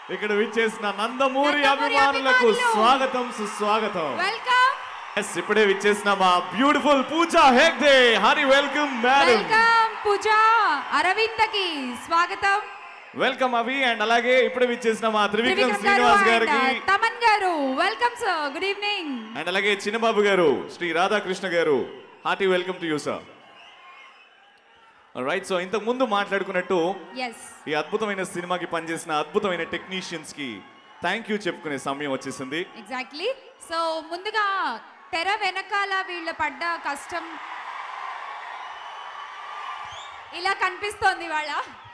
ఇక్కడ విచ్చేసిన నందమూరి నందమూరి అభిమానులకు అభిమానులు. స్వాగతం సుస్వాగతం వెల్కమ్ Yes, ఇప్పుడే విచ్చేసిన మా బ్యూటిఫుల్ పూజా హెగ్డే హరి వెల్కమ్ మేడం వెల్కమ్ పూజ అరవిందకి స్వాగతం వెల్కమ్ అవి అండ్ అలాగే ఇప్పుడే విచ్చేసిన మా త్రివిక్రమ్ త్రివిక్రమ్ గారు శ్రీనివాస్ and, గారికి uh, Thaman garu welcome sir good evening and అలాగే Chinnababu garu Shri Radhakrishna garu hearty welcome to you sir right so ఇంతకు ముందు మాట్లాడుకున్నట్టు ఎస్ ఈ అద్భుతమైన సినిమాకి పనిచేసిన అద్భుతమైన టెక్నీషియన్స్ కి థ్యాంక్ యూ చెప్పుకునే సమయం వచ్చేసింది ఎగ్జాక్ట్లీ సో ముందుగా తెర వెనకాల వీళ్ళ పడ్డ కష్టం ఇలా కనిపిస్తోంది వాళ్ళ